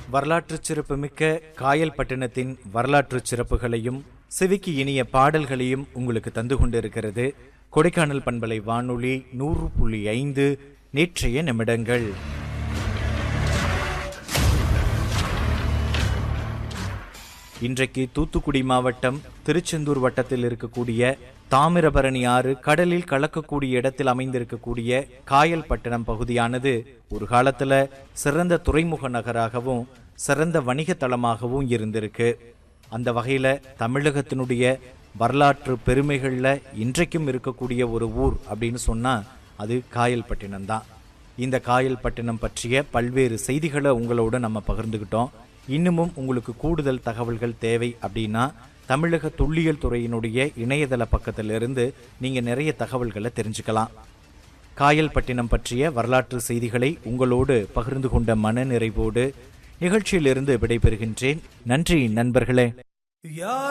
வரலாற்றுச் சிறப்புமிக்க காயல்பட்டினத்தின் வரலாற்றுச் சிறப்புகளையும் செவிக்கு இனிய பாடல்களையும் உங்களுக்கு தந்து கொண்டிருக்கிறது கொடைக்கானல் பண்பலை வானொலி நூறு புள்ளி ஐந்து நேற்றைய நிமிடங்கள் இன்றைக்கு தூத்துக்குடி மாவட்டம் திருச்செந்தூர் வட்டத்தில் இருக்கக்கூடிய தாமிரபரணி ஆறு கடலில் கலக்கக்கூடிய இடத்தில் அமைந்திருக்கக்கூடிய காயல்பட்டினம் பகுதியானது ஒரு காலத்துல சிறந்த துறைமுக நகராகவும் சிறந்த வணிக தளமாகவும் இருந்திருக்கு அந்த வகையில தமிழகத்தினுடைய வரலாற்று பெருமைகள்ல இன்றைக்கும் இருக்கக்கூடிய ஒரு ஊர் அப்படின்னு சொன்னா அது காயல்பட்டினம் தான் இந்த காயல்பட்டினம் பற்றிய பல்வேறு செய்திகளை உங்களோட நம்ம பகிர்ந்துக்கிட்டோம் இன்னமும் உங்களுக்கு கூடுதல் தகவல்கள் தேவை அப்படின்னா தமிழக தொல்லியல் துறையினுடைய இணையதள பக்கத்திலிருந்து நீங்க நிறைய தகவல்களை தெரிஞ்சுக்கலாம் காயல்பட்டினம் பற்றிய வரலாற்று செய்திகளை உங்களோடு பகிர்ந்து கொண்ட மன நிறைவோடு நிகழ்ச்சியிலிருந்து விடைபெறுகின்றேன் நன்றி நண்பர்களே